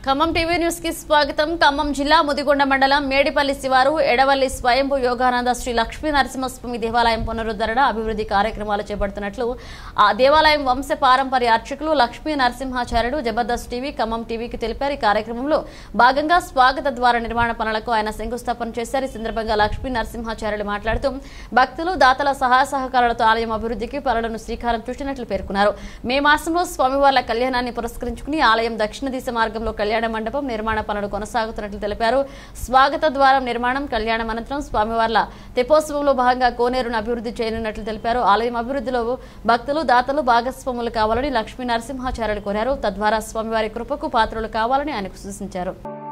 Khammam TV news కి స్వాగతం ఖమ్మం జిల్లా ముదిగొండ మండలం మేడిపల్లి శివారు ఎడవల్లి స్వయంభు యోగానంద శ్రీ లక్ష్మీ నరసింహస్వామి దేవాలయం పునరుద్ధరణ అభివృద్ధి కార్యక్రమాలు చేపడుతున్నట్లు ఆ దేవాలయం వంశ పారంపర్య అర్చకులు లక్ష్మీ నరసింహాచార్యుడు జబర్దస్త్ టీవీ ఖమ్మం టీవీకి తెలిపారు ఈ కార్యక్రమంలో భాగంగా స్వాగత ద్వార నిర్మాణ పనులకు ఆయన శంకుస్థాపన చేశారు ఈ సందర్భంగా లక్ష్మీ నరసింహాచార్యులు మాట్లాడుతూ భక్తులు దాతల సహాయ సహకారాలతో ఆలయం అభివృద్ధికి పనులను శ్రీకారం చుట్టినట్లు పేర్కొన్నారు మే మాసంలో స్వామివార్ల కళ్యాణాన్ని పురస్కరించుకుని ఆలయం దక్షిణ దిశ మార్గంలో కళ్యాణ మండపం నిర్మాణ పనులు కొనసాగుతున్నట్లు తెలిపారు స్వాగత ద్వారం నిర్మాణం కళ్యాణం అనంతరం స్వామివార్ల తెపోత్సవంలో భాగంగా కోనేరును అభివృద్ధి చేయనున్నట్లు తెలిపారు ఆలయం అభివృద్ధిలో భక్తులు దాతలు భాగస్వాములు కావాలని లక్ష్మీ నరసింహాచార్యులు కోరారు తద్వారా స్వామివారి కృపకు పాత్రలు కావాలని ఆయనకు సూచించారు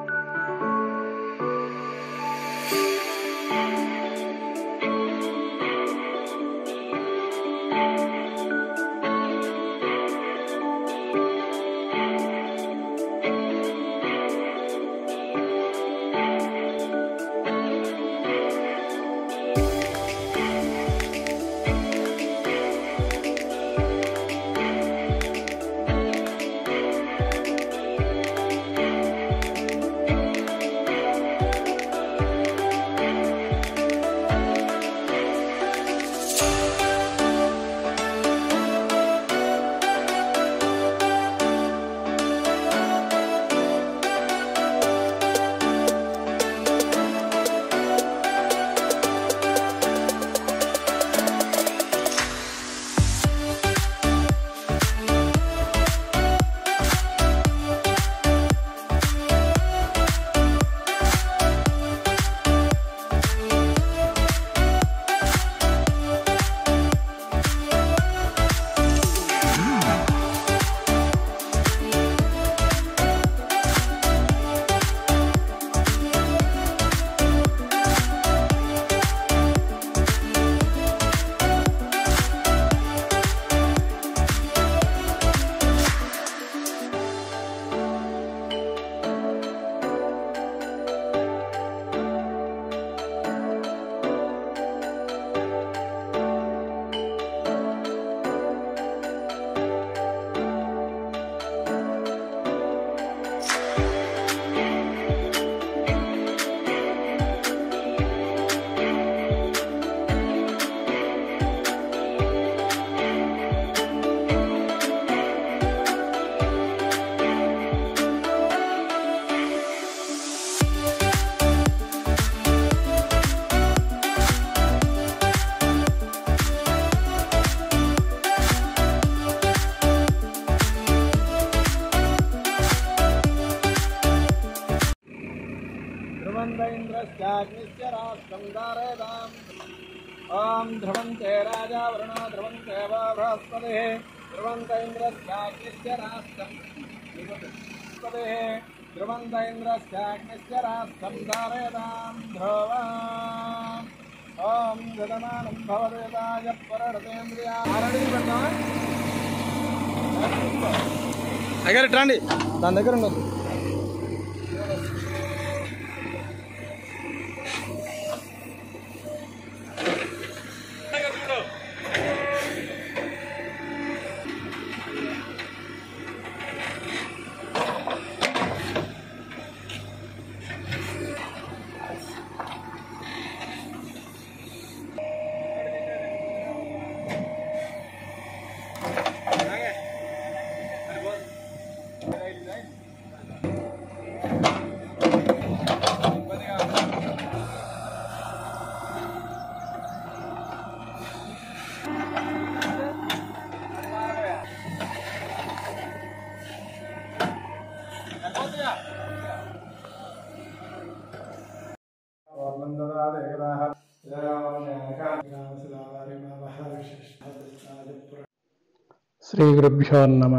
ध्रुवन्दैन्द्रश्चाग्निश्च राष्ट्रं धारयताम् ॐ ध्रुवन्ते राजा वरुणो ध्रुवन्ते वो बृहस्पतिः ध्रुवन्तैन्द्रश्चाग्निश्च राष्ट्रं बृहस्पतिः ध्रुवन्तैन्द्रश्चाग्निश्च राष्ट्रं धारयताम् ध्रुवा ॐ गतमानं भवदेताय पररतेन्द्रिया అయ్యారు రండి దాని దగ్గర ఉండదు శ్రీ గురుభ్యో నమ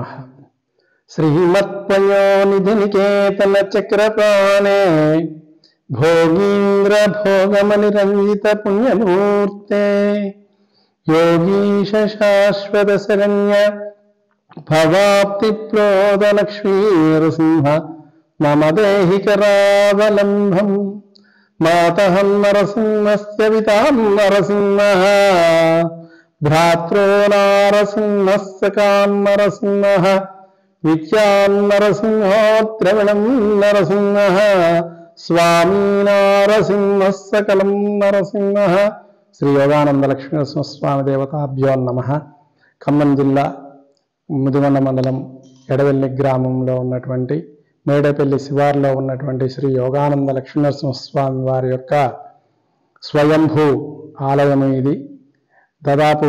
శ్రీమత్పయోనిధినికేతన చక్రపాణే భోగీంద్ర భోగమనిరంజిత పుణ్యమూర్తే యోగీశ శాశ్వత శరణ్య భవాప్తి ప్రోద లక్ష్మీనరసింహ మమ దేహి కరావలంబం మాతహం నరసింహస్య పితాం నరసింహ భ్రాత్రో నారసింహస్య కాం నరసింహ విద్యాన్నరసింహోత్రవిణం నరసింహ స్వామీ నారసింహ సకలం నరసింహ శ్రీ యోగానంద లక్ష్మీనరసింహస్వామి దేవతాభ్యో నమ ఖమ్మం జిల్లా ముదిగొండ మండలం ఎడవెల్లి గ్రామంలో ఉన్నటువంటి మేడపల్లి శివార్లో ఉన్నటువంటి శ్రీ యోగానంద లక్ష్మీనరసింహస్వామి వారి యొక్క స్వయంభూ ఆలయం ఇది దాదాపు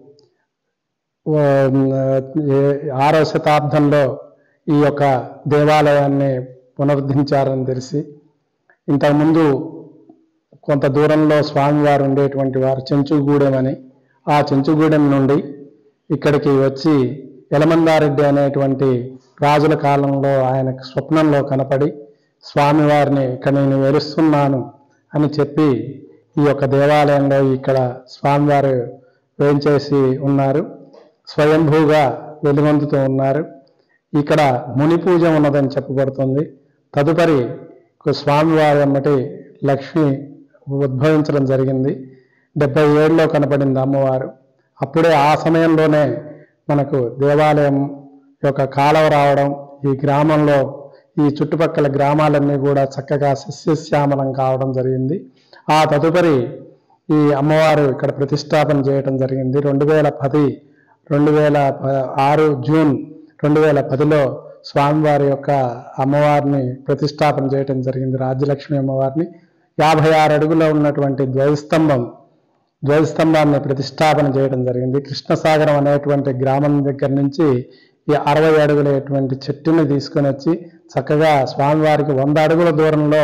ఆ, ఏ- ఆరో శతాబ్దంలో ఈ యొక్క దేవాలయాన్ని పునరుద్ధరించారని తెలిసి ఇంతకుముందు కొంత దూరంలో స్వామివారు ఉండేటువంటి వారు చెంచుగూడెం అని ఆ చెంచుగూడెం నుండి ఇక్కడికి వచ్చి యలమందారెడ్డి అనేటువంటి రాజుల కాలంలో ఆయనకు స్వప్నంలో కనపడి స్వామివారిని ఇక్కడ నేను వెలుస్తున్నాను అని చెప్పి ఈ యొక్క దేవాలయంలో ఇక్కడ స్వామివారు వేంచేసి ఉన్నారు స్వయంభూగా వెలుగొందుతూ ఉన్నారు ఇక్కడ ముని పూజ ఉన్నదని చెప్పబడుతుంది తదుపరి స్వామివారి అమ్మటి లక్ష్మి ఉద్భవించడం జరిగింది డెబ్బై ఏడులో కనపడింది అమ్మవారు అప్పుడే ఆ సమయంలోనే మనకు దేవాలయం యొక్క కాలవ రావడం ఈ గ్రామంలో ఈ చుట్టుపక్కల గ్రామాలన్నీ కూడా చక్కగా సస్యశ్యామలం కావడం జరిగింది ఆ తదుపరి ఈ అమ్మవారు ఇక్కడ ప్రతిష్టాపన చేయడం జరిగింది రెండు వేల పది రెండు వేల ప- ఆరు జూన్ రెండు వేల పదిలో స్వామివారి యొక్క అమ్మవారిని ప్రతిష్టాపన చేయడం జరిగింది రాజ్యలక్ష్మి అమ్మవారిని యాభై ఆరు అడుగులో ఉన్నటువంటి ధ్వజస్తంభం ధ్వజస్తంభాన్ని ప్రతిష్టాపన చేయడం జరిగింది కృష్ణసాగరం అనేటువంటి గ్రామం దగ్గర నుంచి ఈ అరవై అడుగులటువంటి చెట్టుని తీసుకొని వచ్చి చక్కగా స్వామివారికి వంద అడుగుల దూరంలో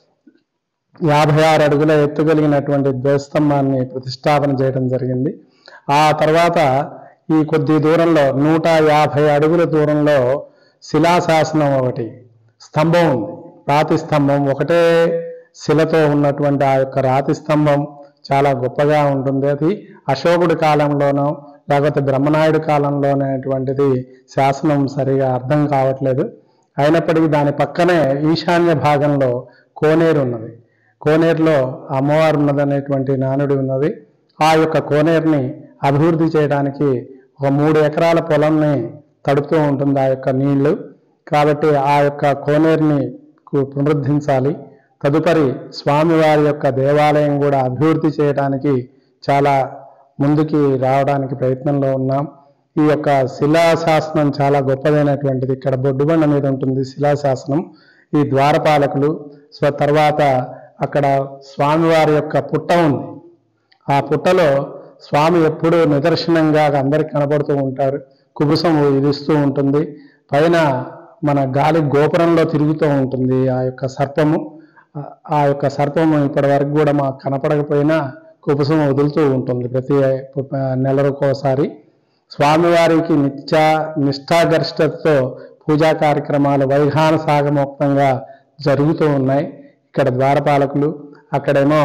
యాభై ఆరు అడుగుల ఎత్తు కలిగినటువంటి ధ్వజస్తంభాన్ని ప్రతిష్టాపన చేయడం జరిగింది ఆ తర్వాత ఈ కొద్ది దూరంలో నూట యాభై అడుగుల దూరంలో శిలాశాసనం ఒకటి స్తంభం ఉంది రాతి స్తంభం ఒకటే శిలతో ఉన్నటువంటి ఆ యొక్క రాతి స్తంభం చాలా గొప్పగా ఉంటుంది అది అశోకుడి కాలంలోనో లేకపోతే బ్రహ్మనాయుడు కాలంలోనేటువంటిది శాసనం సరిగా అర్థం కావట్లేదు అయినప్పటికీ దాని పక్కనే ఈశాన్య భాగంలో కోనేరు ఉన్నది కోనేరులో అమ్మవారు ఉన్నదనేటువంటి నానుడి ఉన్నది ఆ యొక్క కోనేరుని అభివృద్ధి చేయడానికి ఒక మూడు ఎకరాల పొలంని తడుపుతూ ఉంటుంది ఆ యొక్క నీళ్లు కాబట్టి ఆ యొక్క కోనేరుని కు- పునరుద్ధరించాలి తదుపరి స్వామివారి యొక్క దేవాలయం కూడా అభివృద్ధి చేయడానికి చాలా ముందుకి రావడానికి ప్రయత్నంలో ఉన్నాం ఈ యొక్క శిలాశాసనం చాలా గొప్పదైనటువంటిది ఇక్కడ బొడ్డుబండ మీద ఉంటుంది శిలాశాసనం ఈ ద్వారపాలకులు స్వ తర్వాత అక్కడ స్వామివారి యొక్క పుట్ట ఉంది ఆ పుట్టలో స్వామి ఎప్పుడూ నిదర్శనంగా అందరికి కనబడుతూ ఉంటారు కుబుసం ఇదిస్తూ ఉంటుంది పైన మన గాలి గోపురంలో తిరుగుతూ ఉంటుంది ఆ యొక్క సర్పము ఆ- ఆ యొక్క సర్పము ఇప్పటి వరకు కూడా మాకు కనపడకపోయినా కుబుసం వదులుతూ ఉంటుంది ప్రతి నెలకోసారి స్వామివారికి నిత్య నిష్ఠాగరిష్టతతో పూజా కార్యక్రమాలు వైహాన సాగమోక్తంగా జరుగుతూ ఉన్నాయి ఇక్కడ ద్వారపాలకులు అక్కడేమో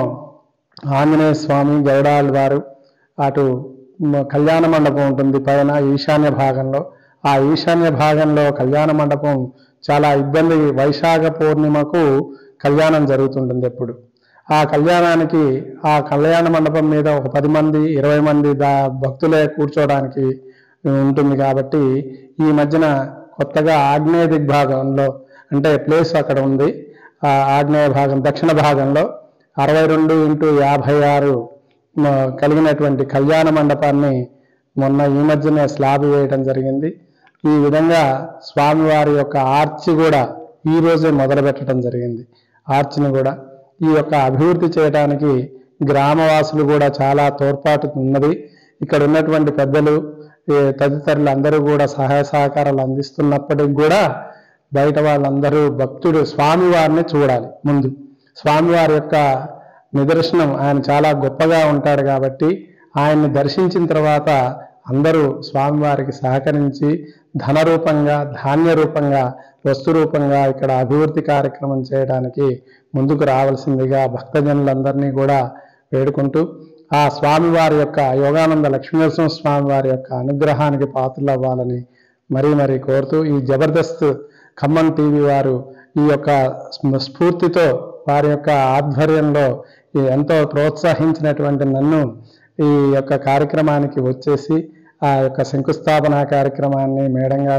ఆంజనేయ స్వామి గౌడాల్ వారు అటు మ- కళ్యాణ మండపం ఉంటుంది పైన ఈశాన్య భాగంలో ఆ ఈశాన్య భాగంలో కళ్యాణ మండపం చాలా ఇబ్బంది వైశాఖ పూర్ణిమకు కళ్యాణం జరుగుతుంటుంది ఎప్పుడు ఆ కళ్యాణానికి ఆ కళ్యాణ మండపం మీద ఒక పది మంది ఇరవై మంది దా భక్తులే కూర్చోవడానికి ఉంటుంది కాబట్టి ఈ మధ్యన కొత్తగా ఆగ్నేయ దిగ్భాగంలో అంటే ప్లేస్ అక్కడ ఉంది ఆ ఆగ్నేయ భాగం దక్షిణ భాగంలో అరవై రెండు ఇంటూ యాభై ఆరు మ- కలిగినటువంటి కళ్యాణ మండపాన్ని మొన్న ఈ మధ్యనే స్లాబ్ వేయడం జరిగింది ఈ విధంగా స్వామివారి యొక్క ఆర్చి కూడా ఈ రోజే మొదలు పెట్టడం జరిగింది ఆర్చిని కూడా ఈ యొక్క అభివృద్ధి చేయడానికి గ్రామవాసులు కూడా చాలా తోడ్పాటు ఉన్నది ఇక్కడ ఉన్నటువంటి పెద్దలు ఈ తదితరులు అందరూ కూడా సహాయ సహకారాలు అందిస్తున్నప్పటికి కూడా బయట వాళ్ళందరూ భక్తుడు స్వామివారిని చూడాలి ముందు స్వామివారి యొక్క నిదర్శనం ఆయన చాలా గొప్పగా ఉంటాడు కాబట్టి ఆయన్ని దర్శించిన తర్వాత అందరూ స్వామివారికి సహకరించి ధన రూపంగా ధాన్య రూపంగా వస్తు రూపంగా ఇక్కడ అభివృద్ధి కార్యక్రమం చేయడానికి ముందుకు రావాల్సిందిగా భక్తజనులందరినీ కూడా వేడుకుంటూ ఆ స్వామివారి యొక్క యోగానంద లక్ష్మీనరసింహ స్వామి వారి యొక్క అనుగ్రహానికి పాత్రలు అవ్వాలని మరీ మరీ కోరుతూ ఈ జబర్దస్త్ ఖమ్మం టీవీ వారు ఈ యొక్క స్మ- స్ఫూర్తితో వారి యొక్క ఆధ్వర్యంలో ఈ ఎంతో ప్రోత్సహించినటువంటి నన్ను ఈ యొక్క కార్యక్రమానికి వచ్చేసి ఆ యొక్క శంకుస్థాపన కార్యక్రమాన్ని మేడం గారు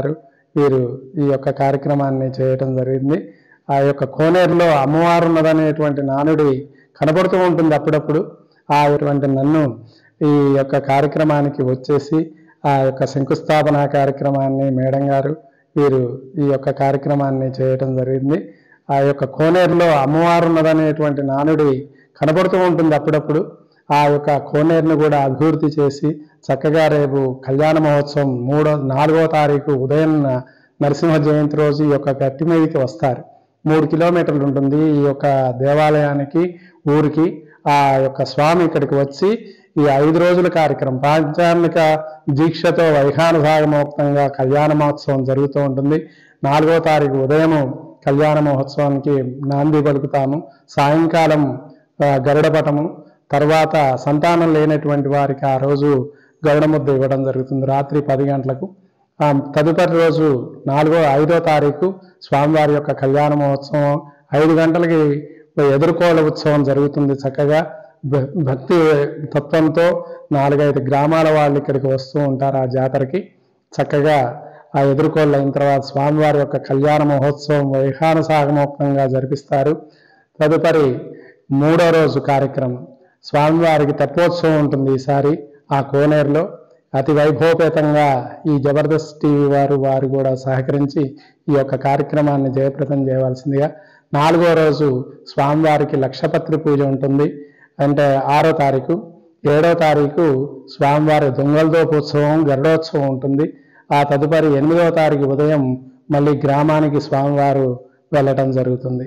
వీరు ఈ యొక్క కార్యక్రమాన్ని చేయటం జరిగింది ఆ యొక్క కోనేరులో అమ్మవారు ఉన్నదనేటువంటి నానుడి కనబడుతూ ఉంటుంది అప్పుడప్పుడు ఆ అటువంటి నన్ను ఈ యొక్క కార్యక్రమానికి వచ్చేసి ఆ యొక్క శంకుస్థాపన కార్యక్రమాన్ని మేడం గారు వీరు ఈ యొక్క కార్యక్రమాన్ని చేయటం జరిగింది ఆ యొక్క కోనేరులో అమ్మవారు ఉన్నదనేటువంటి నానుడి కనబడుతూ ఉంటుంది అప్పుడప్పుడు ఆ యొక్క కోనేరును కూడా అభివృద్ధి చేసి చక్కగా రేపు కళ్యాణ మహోత్సవం మూడో నాలుగో తారీఖు ఉదయం నరసింహ జయంతి రోజు ఈ యొక్క గట్టి మీదకి వస్తారు మూడు కిలోమీటర్లు ఉంటుంది ఈ యొక్క దేవాలయానికి ఊరికి ఆ యొక్క స్వామి ఇక్కడికి వచ్చి ఈ ఐదు రోజుల కార్యక్రమం పాంచాన్నిక దీక్షతో వైఖానసాగమోక్తంగా కళ్యాణ మహోత్సవం జరుగుతూ ఉంటుంది నాలుగో తారీఖు ఉదయం కళ్యాణ మహోత్సవానికి నాంది పలుకుతాము సాయంకాలం ఆ, గరుడపటము తర్వాత సంతానం లేనటువంటి వారికి ఆ రోజు గరుడ ముద్ద ఇవ్వడం జరుగుతుంది రాత్రి పది గంటలకు ఆ తదుపరి రోజు నాలుగో ఐదో తారీఖు స్వామివారి యొక్క కళ్యాణ మహోత్సవం ఐదు గంటలకి ఎదుర్కోల ఉత్సవం జరుగుతుంది చక్కగా భ- భక్తి తత్వంతో నాలుగైదు గ్రామాల వాళ్ళు ఇక్కడికి వస్తూ ఉంటారు ఆ జాతరకి చక్కగా ఆ ఎదుర్కోళ్ళు అయిన తర్వాత స్వామివారి యొక్క కళ్యాణ మహోత్సవం వైఖానసాగమోక్తంగా జరిపిస్తారు తదుపరి మూడో రోజు కార్యక్రమం స్వామివారికి తెప్పోత్సవం ఉంటుంది ఈసారి ఆ కోనేరులో అతి వైభవపేతంగా ఈ జబర్దస్త్ టీవీ వారు వారు కూడా సహకరించి ఈ యొక్క కార్యక్రమాన్ని జయప్రదం చేయవలసిందిగా నాలుగో రోజు స్వామివారికి లక్షపత్రి పూజ ఉంటుంది అంటే ఆరో తారీఖు ఏడో తారీఖు స్వామివారి దొంగలదోపోత్సవం గరుడోత్సవం ఉంటుంది ఆ తదుపరి ఎనిమిదవ తారీఖు ఉదయం మళ్ళీ గ్రామానికి స్వామివారు వెళ్ళటం జరుగుతుంది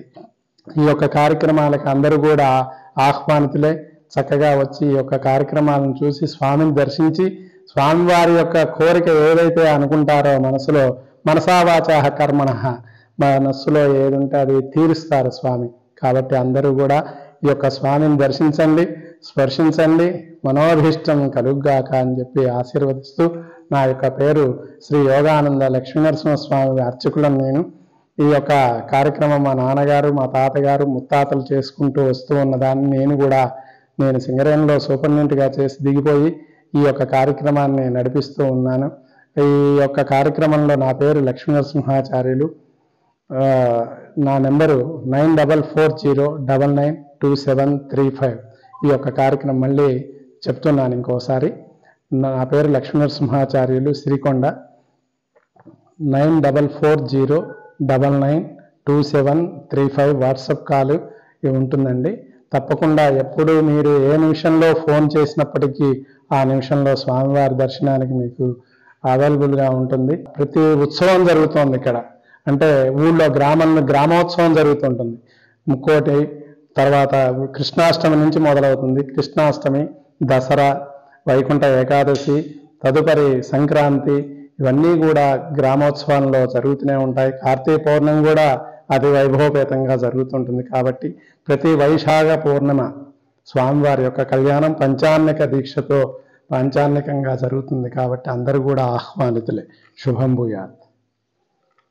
ఈ యొక్క కార్యక్రమాలకు అందరూ కూడా ఆహ్వానితులే చక్కగా వచ్చి ఈ యొక్క కార్యక్రమాలను చూసి స్వామిని దర్శించి స్వామివారి యొక్క కోరిక ఏదైతే అనుకుంటారో మనసులో మనసావాచాహ కర్మణ మనస్సులో ఏది ఉంటే అది తీరుస్తారు స్వామి కాబట్టి అందరూ కూడా ఈ యొక్క స్వామిని దర్శించండి స్పర్శించండి మనోభీష్టం కలుగ్గాక అని చెప్పి ఆశీర్వదిస్తూ నా యొక్క పేరు శ్రీ యోగానంద లక్ష్మీనరసింహస్వామి అర్చకులను నేను ఈ యొక్క కార్యక్రమం మా నాన్నగారు మా తాతగారు ముత్తాతలు చేసుకుంటూ వస్తూ ఉన్న దాన్ని నేను కూడా నేను సింగరేణిలో సూపరింటెండెంట్గా చేసి దిగిపోయి ఈ యొక్క కార్యక్రమాన్ని నడిపిస్తూ ఉన్నాను ఈ యొక్క కార్యక్రమంలో నా పేరు లక్ష్మీనరసింహాచార్యులు ఆ, నా number nine double four zero double nine two seven three five ఈ యొక్క కార్యక్రమం మళ్ళీ చెప్తున్నాను ఇంకోసారి నా పేరు Lakshminarasimhacharyulu Srikonda nine double four zero double nine two seven three five WhatsApp call ఇవి ఉంటుందండి తప్పకుండా ఎప్పుడు మీరు ఏ నిమిషంలో ఫోన్ చేసినప్పటికీ ఆ నిమిషంలో స్వామివారి దర్శనానికి మీకు అవైలబుల్గా ఉంటుంది ప్రతి ఉత్సవం జరుగుతోంది ఇక్కడ అంటే ఊళ్ళో గ్రామంలో గ్రామోత్సవం జరుగుతుంటుంది ముక్కోటి తర్వాత కృష్ణాష్టమి నుంచి మొదలవుతుంది కృష్ణాష్టమి దసరా వైకుంఠ ఏకాదశి తదుపరి సంక్రాంతి ఇవన్నీ కూడా గ్రామోత్సవాల్లో జరుగుతూనే ఉంటాయి కార్తీక పౌర్ణమి కూడా అతి వైభవపేతంగా జరుగుతుంటుంది కాబట్టి ప్రతి వైశాఖ పౌర్ణమ స్వామివారి యొక్క కళ్యాణం పంచాన్నిక దీక్షతో పాంచాన్నికంగా జరుగుతుంది కాబట్టి అందరూ కూడా ఆహ్వానితులే శుభం భూయాత్